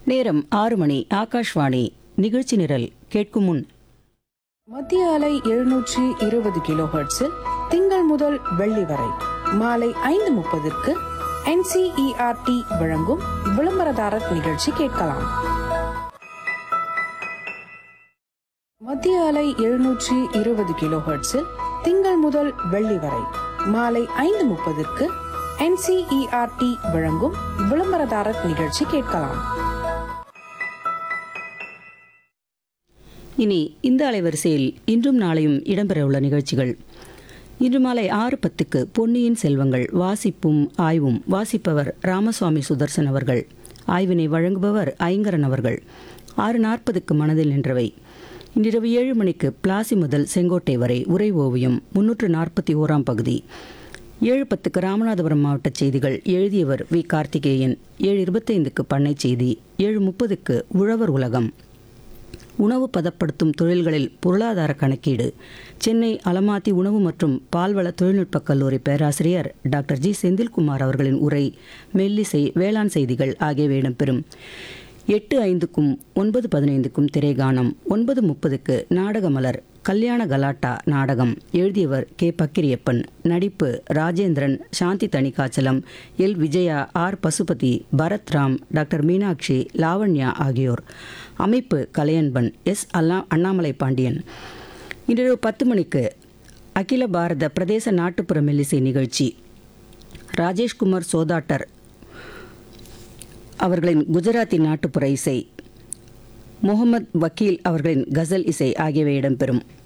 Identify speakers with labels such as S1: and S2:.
S1: நேரம் ஆறு மணி ஆகாஷ்வாணி நிகழ்ச்சி நிரல் கேட்கும் முன்
S2: மத்திய அலை எழுநூற்றி இருபது கிலோ ஹெர்ட்ஸில் திங்கள் முதல் வெள்ளி வரை மாலை ஐந்து முப்பதிற்கு என்சிஇஆர்டி வழங்கும் விளம்பரதாரர் நிகழ்ச்சி கேட்கலாம் மத்திய அலை எழுநூற்றி இருபது கிலோ ஹெர்ட்ஸில் திங்கள் முதல் வெள்ளி வரை மாலை ஐந்து முப்பதிற்கு என்சிஇஆர்டி வழங்கும் விளம்பரதாரர் நிகழ்ச்சி கேட்கலாம்
S1: இனி இந்த அலைவரிசையில் இன்றும் நாளையும் இடம்பெறவுள்ள நிகழ்ச்சிகள் இன்று மாலை ஆறு பத்துக்கு பொன்னியின் செல்வங்கள் வாசிப்பும் ஆய்வும் வாசிப்பவர் ராமசுவாமி சுதர்சன் அவர்கள் ஆய்வினை வழங்குபவர் ஐங்கரன் அவர்கள் ஆறு நாற்பதுக்கு மனதில் நின்றவை இன்றிரவு ஏழு மணிக்கு பிளாசி முதல் செங்கோட்டை வரை உரை ஓவியம் முன்னூற்று நாற்பத்தி ஓராம் பகுதி ஏழு பத்துக்கு ராமநாதபுரம் மாவட்ட செய்திகள் எழுதியவர் வி கார்த்திகேயன் ஏழு இருபத்தைந்துக்கு பண்ணை செய்தி ஏழு முப்பதுக்கு உழவர் உலகம் உணவு பதப்படுத்தும் தொழில்களில் பொருளாதார கணக்கீடு சென்னை அலமாத்தி உணவு மற்றும் பால்வள தொழில்நுட்பக் கல்லூரி பேராசிரியர் டாக்டர் ஜி செந்தில்குமார் அவர்களின் உரை மெல்லிசை வேளாண் செய்திகள் ஆகியவை இடம்பெறும் எட்டு ஐந்துக்கும் ஒன்பது பதினைந்துக்கும் திரைகானம் ஒன்பது முப்பதுக்கு நாடகமலர் கல்யாண கலாட்டா நாடகம் எழுதியவர் கே பக்கிரியப்பன் நடிப்பு Rajendran Shanthi Thanikachalam L Vijaya R Pasupathi Bharath Ram doctor Meenakshi Lavanya ஆகியோர் அமைப்பு கலையன்பன் எஸ் அல்லா அண்ணாமலை பாண்டியன் இன்றிரவு பத்து மணிக்கு அகில பாரத பிரதேச நாட்டுப்புற மெல்லிசை நிகழ்ச்சி ராஜேஷ்குமார் சோதாட்டர் அவர்களின் குஜராத்தி நாட்டுப்புற இசை முகமது வக்கீல் அவர்களின் கசல் இசை ஆகியவை இடம்பெறும்